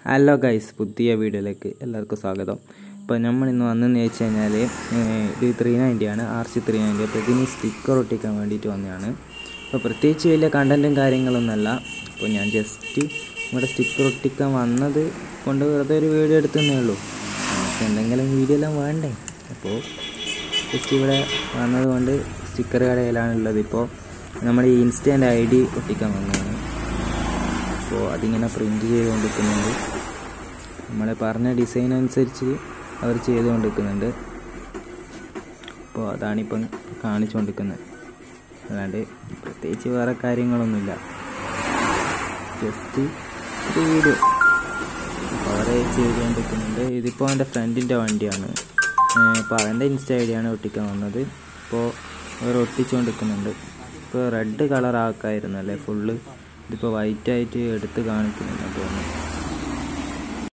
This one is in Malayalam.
ഹലോ ഗൈസ് പുതിയ വീഡിയോയിലേക്ക് എല്ലാവർക്കും സ്വാഗതം ഇപ്പോൾ നമ്മൾ ഇന്ന് വന്നെന്ന് വെച്ച് കഴിഞ്ഞാൽ ഇത് ത്രീ നയൻറ്റിയാണ് ആർ സി ത്രീ നയൻറ്റി അപ്പോൾ ഇതിന് സ്റ്റിക്കർ ഒട്ടിക്കാൻ വേണ്ടിയിട്ട് വന്നതാണ് അപ്പോൾ പ്രത്യേകിച്ച് വലിയ കണ്ടൻറ്റും കാര്യങ്ങളൊന്നുമല്ല അപ്പോൾ ഞാൻ ജസ്റ്റ് ഇവിടെ സ്റ്റിക്കർ ഒട്ടിക്കാൻ വന്നത് കൊണ്ട് വെറുതെ ഒരു വീഡിയോ എടുത്തതേ ഉള്ളൂ നമുക്ക് എന്തെങ്കിലും വീഡിയോ എല്ലാം വേണ്ടേ അപ്പോൾ ജസ്റ്റ് ഇവിടെ വന്നതുകൊണ്ട് സ്റ്റിക്കർ കടയിലാണുള്ളത് ഇപ്പോൾ നമ്മുടെ ഈ ഇൻസ്റ്റൻ്റ് ഐ ഡി ഒട്ടിക്കാൻ വന്നതാണ് അപ്പോൾ അതിങ്ങനെ പ്രിൻറ്റ് ചെയ്തുകൊണ്ടിരിക്കുന്നുണ്ട് നമ്മൾ പറഞ്ഞ ഡിസൈൻ അനുസരിച്ച് അവർ ചെയ്തുകൊണ്ടിരിക്കുന്നുണ്ട് അപ്പോൾ അതാണിപ്പം കാണിച്ചുകൊണ്ടിരിക്കുന്നത് അല്ലാണ്ട് പ്രത്യേകിച്ച് വേറെ കാര്യങ്ങളൊന്നുമില്ല ജസ്റ്റ് ഒരു വീഡിയോ അപ്പോൾ അവരെ ചെയ്തുകൊണ്ടിരിക്കുന്നുണ്ട് ഇതിപ്പോൾ എൻ്റെ ഫ്രണ്ടിൻ്റെ വണ്ടിയാണ് അപ്പോൾ അവൻ്റെ ഇൻസ്റ്റ ഐ ഡിയാണ് ഒട്ടിക്കാൻ വന്നത് ഇപ്പോൾ അവർ ഒട്ടിച്ചുകൊണ്ടിരിക്കുന്നുണ്ട് ഇപ്പോൾ റെഡ് കളർ ആക്കായിരുന്നു അല്ലേ ഫുള്ള് ഇതിപ്പോൾ വൈറ്റ് ആയിട്ട് എടുത്ത് കാണിക്കുന്നുണ്ട് തോന്നുന്നു